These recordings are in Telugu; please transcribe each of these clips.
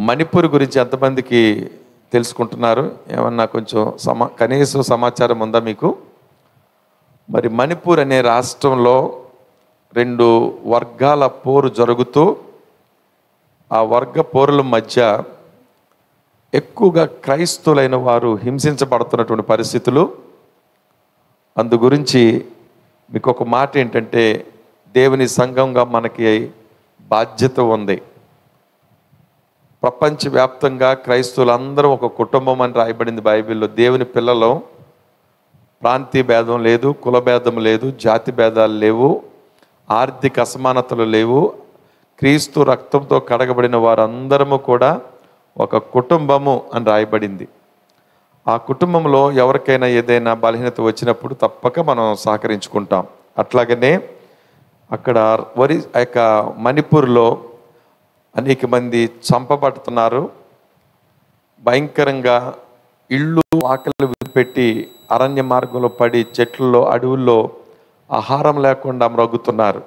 మణిపూర్ గురించి ఎంతమందికి తెలుసుకుంటున్నారు ఏమన్నా కొంచెం సమా కనీసం సమాచారం ఉందా మీకు మరి మణిపూర్ అనే రాష్ట్రంలో రెండు వర్గాల పోరు జరుగుతూ ఆ వర్గ పోరుల మధ్య ఎక్కువగా క్రైస్తవులైన వారు హింసించబడుతున్నటువంటి పరిస్థితులు అందు గురించి మీకు ఒక మాట ఏంటంటే దేవుని సంఘంగా మనకి బాధ్యత ఉంది ప్రపంచవ్యాప్తంగా క్రైస్తవులందరూ ఒక కుటుంబం అని రాయబడింది బైబిల్లో దేవుని పిల్లలు ప్రాంతీయ భేదం లేదు కుల భేదం లేదు జాతి భేదాలు లేవు ఆర్థిక అసమానతలు లేవు క్రీస్తు రక్తంతో కడగబడిన వారందరము కూడా ఒక కుటుంబము అని రాయబడింది ఆ కుటుంబంలో ఎవరికైనా ఏదైనా బలహీనత వచ్చినప్పుడు తప్పక మనం సహకరించుకుంటాం అట్లాగనే అక్కడ వరి ఆ యొక్క మణిపూర్లో అనేక మంది చంపబడుతున్నారు భయంకరంగా ఇళ్ళు ఆకలి పెట్టి అరణ్య మార్గంలో పడి చెట్లలో అడవుల్లో ఆహారం లేకుండా మ్రగుతున్నారు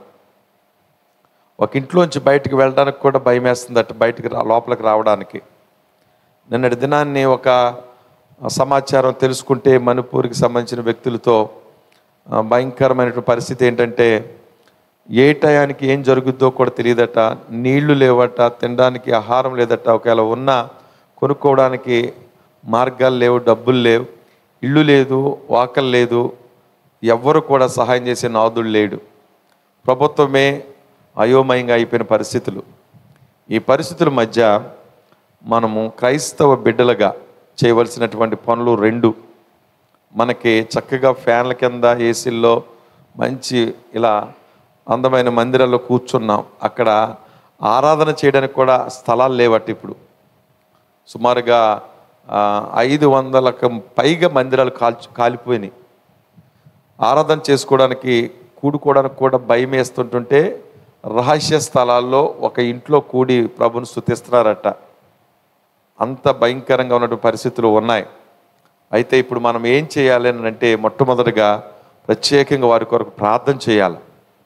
ఒక ఇంట్లోంచి బయటికి వెళ్ళడానికి కూడా భయం వేస్తుందట బయటికి రా లోపలికి రావడానికి నిన్నటి దినాన్ని ఒక సమాచారం తెలుసుకుంటే మణిపూర్కి సంబంధించిన వ్యక్తులతో ఆ, భయంకరమైనటువంటి పరిస్థితి ఏంటంటే ఏ టయానికి ఏం జరుగుద్దో కూడా తెలియదట నీళ్లు లేవట తినడానికి ఆహారం లేదట ఒకవేళ ఉన్నా కొనుక్కోవడానికి మార్గాలు లేవు డబ్బులు లేవు ఇల్లు లేదు వాకలు లేదు ఎవ్వరు కూడా సహాయం చేసే నాదుడు లేడు ప్రభుత్వమే అయోమయంగా అయిపోయిన పరిస్థితులు ఈ పరిస్థితుల మధ్య మనము క్రైస్తవ బిడ్డలుగా చేయవలసినటువంటి పనులు రెండు మనకి చక్కగా ఫ్యాన్ల కింద ఏసీల్లో మంచి ఇలా అందమైన మందిరాల్లో కూర్చున్నాం అక్కడ ఆరాధన చేయడానికి కూడా స్థలాలు లేవట ఇప్పుడు సుమారుగా ఆ, ఐదు వందలకు పైగా మందిరాలు కాల్చి కాలిపోయినాయి ఆరాధన చేసుకోవడానికి కూడుకోవడానికి కూడా భయం వేస్తుంటుంటే రహస్య స్థలాల్లో ఒక ఇంట్లో కూడి ప్రభుని స్థుతిస్తున్నారట అంత భయంకరంగా ఉన్నటువంటి పరిస్థితులు ఉన్నాయి అయితే ఇప్పుడు మనం ఏం చేయాలి అని అంటే మొట్టమొదటిగా ప్రత్యేకంగా వారి కొరకు ప్రార్థన చేయాలి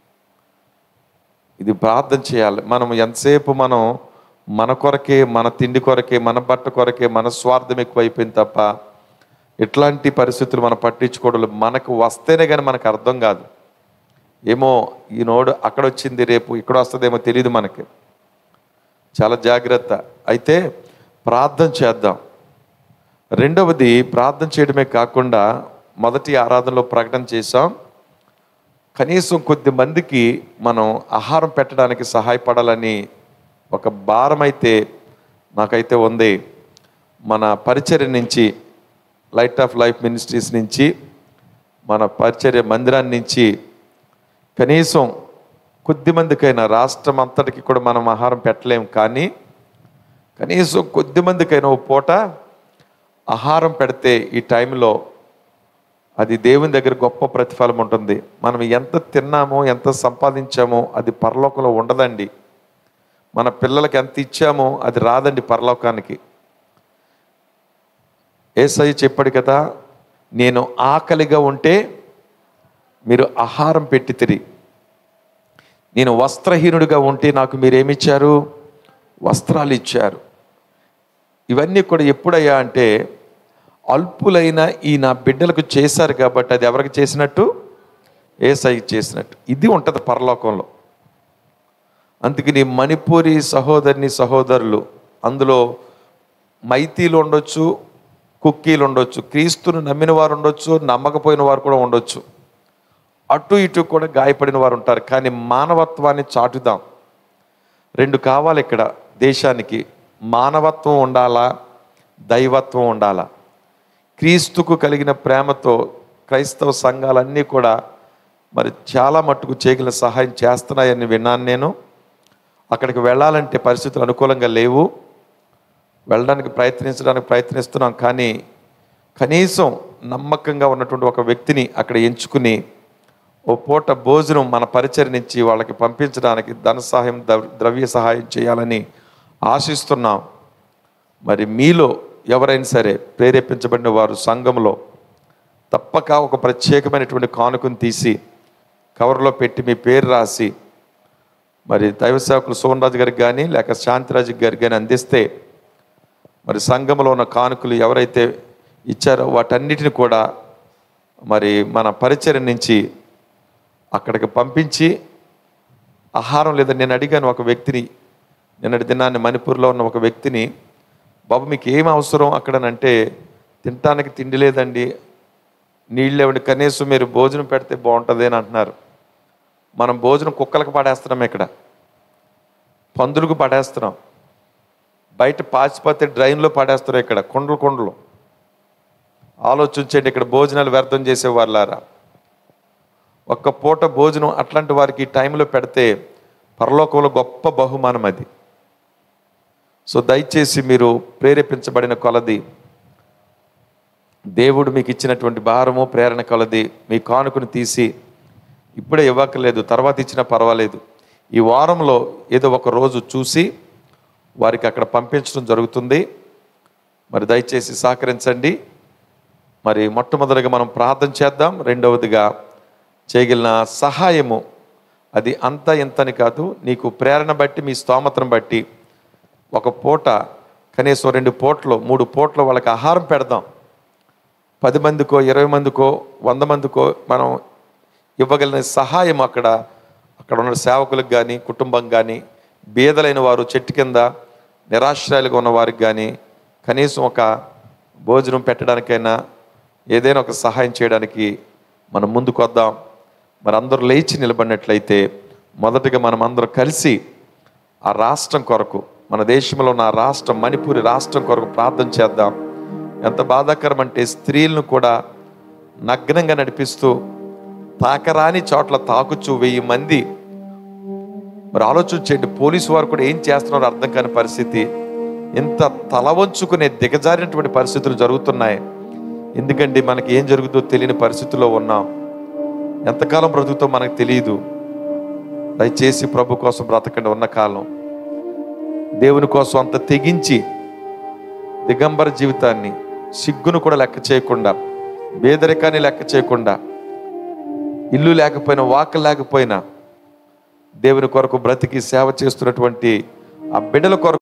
ఇది ప్రార్థన చేయాలి మనం ఎంతసేపు మనం మన కొరకే మన తిండి కొరకే మన బట్ట కొరకే మన స్వార్థం ఎక్కువైపోయింది తప్ప ఇట్లాంటి పరిస్థితులు మనం పట్టించుకోవడం మనకు వస్తేనే కానీ మనకు అర్థం కాదు ఏమో ఈ నోడు అక్కడ వచ్చింది రేపు ఇక్కడ వస్తుందేమో తెలియదు మనకి చాలా జాగ్రత్త అయితే ప్రార్థన చేద్దాం రెండవది ప్రార్థన చేయడమే కాకుండా మొదటి ఆరాధనలో ప్రకటన చేశాం కనీసం కొద్ది మందికి మనం ఆహారం పెట్టడానికి సహాయపడాలని ఒక భారం అయితే నాకైతే ఉంది మన పరిచర్య నుంచి లైట్ ఆఫ్ లైఫ్ మినిస్ట్రీస్ నుంచి మన పరిచర్య మందిరాన్ని నుంచి కనీసం కొద్ది మందికైనా రాష్ట్రం అంతటికి కూడా మనం ఆహారం పెట్టలేం కానీ కనీసం కొద్ది మందికైనా ఓ పూట ఆహారం పెడితే ఈ టైంలో అది దేవుని దగ్గర గొప్ప ప్రతిఫలం ఉంటుంది మనం ఎంత తిన్నామో ఎంత సంపాదించామో అది పరలోకంలో ఉండదండి మన పిల్లలకి ఎంత ఇచ్చామో అది రాదండి పరలోకానికి ఏసై చెప్పాడు కదా నేను ఆకలిగా ఉంటే మీరు ఆహారం పెట్టి తిరిగి నేను వస్త్రహీనుడిగా ఉంటే నాకు మీరేమిచ్చారు వస్త్రాలు ఇచ్చారు ఇవన్నీ కూడా ఎప్పుడయ్యా అంటే అల్పులైన ఈ నా బిడ్డలకు చేశారు కాబట్టి అది ఎవరికి చేసినట్టు ఏసై చేసినట్టు ఇది ఉంటుంది పరలోకంలో అందుకని మణిపూరి సహోదరిని సహోదరులు అందులో మైతీలు ఉండొచ్చు కుక్కీలు ఉండొచ్చు క్రీస్తును నమ్మిన వారు ఉండొచ్చు నమ్మకపోయిన వారు కూడా ఉండొచ్చు అటు ఇటు కూడా గాయపడిన వారు ఉంటారు కానీ మానవత్వాన్ని చాటుదాం రెండు కావాలి ఇక్కడ దేశానికి మానవత్వం ఉండాలా దైవత్వం ఉండాలా క్రీస్తుకు కలిగిన ప్రేమతో క్రైస్తవ సంఘాలన్నీ కూడా మరి చాలా మట్టుకు చేయగల సహాయం చేస్తున్నాయని విన్నాను నేను అక్కడికి వెళ్ళాలంటే పరిస్థితులు అనుకూలంగా లేవు వెళ్ళడానికి ప్రయత్నించడానికి ప్రయత్నిస్తున్నాం కానీ కనీసం నమ్మకంగా ఉన్నటువంటి ఒక వ్యక్తిని అక్కడ ఎంచుకుని ఓ పూట భోజనం మన పరిచయం నుంచి వాళ్ళకి పంపించడానికి ధన సహాయం ద్రవ్- ద్రవ్య సహాయం చేయాలని ఆశిస్తున్నాం మరి మీలో ఎవరైనా సరే ప్రేరేపించబడిన వారు సంఘంలో తప్పక ఒక ప్రత్యేకమైనటువంటి కానుకను తీసి కవర్లో పెట్టి మీ పేరు రాసి మరి దైవ సేవకులు సోమరాజు గారికి కానీ లేక శాంతిరాజు గారికి కానీ అందిస్తే మరి సంఘంలో ఉన్న కానుకలు ఎవరైతే ఇచ్చారో వాటన్నిటిని కూడా మరి మన పరిచయం నుంచి అక్కడికి పంపించి ఆహారం లేదా నేను అడిగాను ఒక వ్యక్తిని నిన్నటి దినాన్ని మణిపూర్లో ఉన్న ఒక వ్యక్తిని బాబు మీకు ఏం అవసరం అక్కడనంటే తినటానికి తిండి లేదండి నీళ్ళు ఇవ్వండి కనీసం మీరు భోజనం పెడితే బాగుంటుంది అని అంటున్నారు మనం భోజనం కుక్కలకు పడేస్తున్నాం ఇక్కడ పందులకు పడేస్తున్నాం బయట పాచిపోతే డ్రైన్లో పడేస్తారు ఇక్కడ కొండలు కొండలు ఆలోచించండి ఇక్కడ భోజనాలు వ్యర్థం చేసే వాళ్ళారా ఒక్క పూట భోజనం అట్లాంటి వారికి ఈ టైంలో పెడితే పరలోకంలో గొప్ప బహుమానం అది సో దయచేసి మీరు ప్రేరేపించబడిన కొలది దేవుడు మీకు ఇచ్చినటువంటి భారము ప్రేరణ కొలది మీ కానుకను తీసి ఇప్పుడే ఇవ్వక్కర్లేదు తర్వాత ఇచ్చినా పర్వాలేదు ఈ వారంలో ఏదో ఒక రోజు చూసి వారికి అక్కడ పంపించడం జరుగుతుంది మరి దయచేసి సహకరించండి మరి మొట్టమొదటిగా మనం ప్రార్థన చేద్దాం రెండవదిగా చేయగలిగిన సహాయము అది అంత ఇంతని కాదు నీకు ప్రేరణ బట్టి మీ స్తోమతను బట్టి ఒక పూట కనీసం రెండు పూటలు మూడు పూటలు వాళ్ళకి ఆహారం పెడదాం పది మందికో ఇరవై మందికో వంద మందికో మనం ఇవ్వగలిగిన సహాయం అక్కడ అక్కడ ఉన్న సేవకులకు కానీ కుటుంబం కానీ బీదలైన వారు చెట్టు కింద నిరాశ్రయాలుగా ఉన్న వారికి కానీ కనీసం ఒక భోజనం పెట్టడానికైనా ఏదైనా ఒక సహాయం చేయడానికి మనం ముందుకు వద్దాం మరి అందరూ లేచి నిలబడినట్లయితే మొదటగా మనం అందరం కలిసి ఆ రాష్ట్రం కొరకు మన దేశంలో ఉన్న ఆ రాష్ట్రం మణిపూరి రాష్ట్రం కొరకు ప్రార్థన చేద్దాం ఎంత బాధాకరం అంటే స్త్రీలను కూడా నగ్నంగా నడిపిస్తూ తాకరాని చోట్ల తాకుచూ వెయ్యి మంది మరి ఆలోచించండి పోలీసు వారు కూడా ఏం చేస్తున్నారో అర్థం కాని పరిస్థితి ఇంత తల వంచుకునే దిగజారినటువంటి పరిస్థితులు జరుగుతున్నాయి ఎందుకంటే మనకి ఏం జరుగుతుందో తెలియని పరిస్థితుల్లో ఉన్నాం ఎంతకాలం బ్రతుకుతో మనకు తెలియదు దయచేసి ప్రభు కోసం బ్రతకండి ఉన్న కాలం దేవుని కోసం అంత తెగించి దిగంబర జీవితాన్ని సిగ్గును కూడా లెక్క చేయకుండా పేదరికాన్ని లెక్క చేయకుండా ఇల్లు లేకపోయినా వాక లేకపోయినా దేవుని కొరకు బ్రతికి సేవ చేస్తున్నటువంటి ఆ బిడ్డల కొరకు